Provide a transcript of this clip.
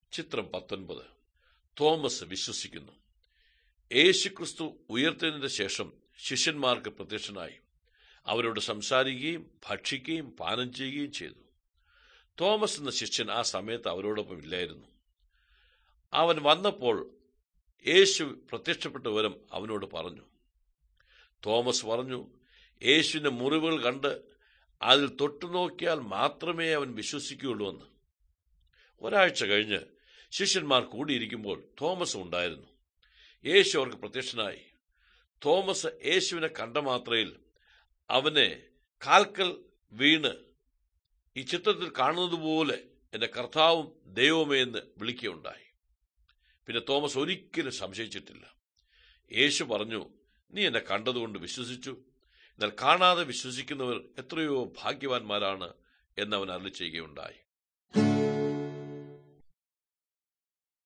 ചിത്രം പത്തൊൻപത് തോമസ് വിശ്വസിക്കുന്നു യേശുക്രിസ്തു ഉയർത്തതിന് ശേഷം ശിഷ്യന്മാർക്ക് പ്രത്യക്ഷനായി അവരോട് സംസാരിക്കുകയും ഭക്ഷിക്കുകയും പാനം ചെയ്യുകയും ചെയ്തു തോമസ് എന്ന ശിഷ്യൻ ആ സമയത്ത് അവരോടൊപ്പം ഇല്ലായിരുന്നു അവൻ വന്നപ്പോൾ യേശു പ്രത്യക്ഷപ്പെട്ട വിവരം അവനോട് പറഞ്ഞു തോമസ് പറഞ്ഞു യേശുവിന്റെ മുറിവുകൾ കണ്ട് അതിൽ തൊട്ടുനോക്കിയാൽ മാത്രമേ അവൻ വിശ്വസിക്കുകയുള്ളൂ എന്ന് ഒരാഴ്ച കഴിഞ്ഞ് ശിഷ്യന്മാർ കൂടിയിരിക്കുമ്പോൾ തോമസ് ഉണ്ടായിരുന്നു യേശു അവർക്ക് പ്രത്യക്ഷനായി തോമസ് യേശുവിനെ കണ്ട മാത്രയിൽ അവനെ കാൽക്കൽ വീണ് ഈ ചിത്രത്തിൽ കാണുന്നത് പോലെ എന്റെ കർത്താവും ദൈവമേ എന്ന് വിളിക്കുകയുണ്ടായി പിന്നെ തോമസ് ഒരിക്കലും സംശയിച്ചിട്ടില്ല യേശു പറഞ്ഞു നീ എന്നെ കണ്ടതുകൊണ്ട് വിശ്വസിച്ചു എന്നാൽ കാണാതെ വിശ്വസിക്കുന്നവർ എത്രയോ ഭാഗ്യവാന്മാരാണ് എന്നവൻ അരളി ചെയ്യുകയുണ്ടായി